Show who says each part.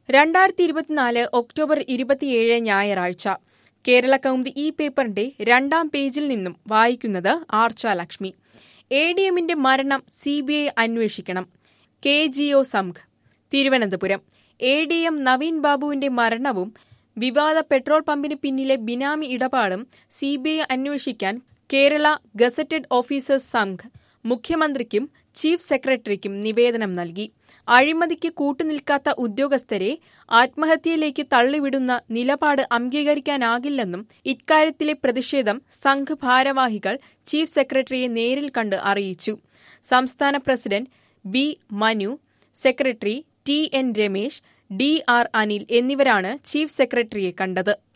Speaker 1: രണ്ടായിരത്തി ഇരുപത്തിനാല് ഒക്ടോബർ ഇരുപത്തിയേഴ് ഞായറാഴ്ച കേരള കൗമുദി ഈ പേപ്പറിന്റെ രണ്ടാം പേജിൽ നിന്നും വായിക്കുന്നത് ആർച്ച ലക്ഷ്മി എ ഡി എമ്മിന്റെ മരണം സി ബി ഐ അന്വേഷിക്കണം K G O Sangh Thiruvananthapuram A D M Naveen ബാബുവിന്റെ മരണവും വിവാദ പെട്രോൾ പമ്പിന് പിന്നിലെ ബിനാമി ഇടപാടും സി ബി ഐ അന്വേഷിക്കാൻ കേരള ഗസറ്റഡ് ഓഫീസേഴ്സ് സംഘ് മുഖ്യമന്ത്രിക്കും ചീഫ് സെക്രട്ടറിക്കും നിവേദനം നൽകി അഴിമതിക്ക് കൂട്ടുനിൽക്കാത്ത ഉദ്യോഗസ്ഥരെ ആത്മഹത്യയിലേക്ക് തള്ളിവിടുന്ന നിലപാട് അംഗീകരിക്കാനാകില്ലെന്നും ഇക്കാര്യത്തിലെ പ്രതിഷേധം സംഘ് ഭാരവാഹികൾ ചീഫ് സെക്രട്ടറിയെ നേരിൽ കണ്ട് അറിയിച്ചു സംസ്ഥാന president B Manu secretary T N Ramesh D R Anil എന്നിവരാണ് ചീഫ് സെക്രട്ടറിയെ കണ്ടത്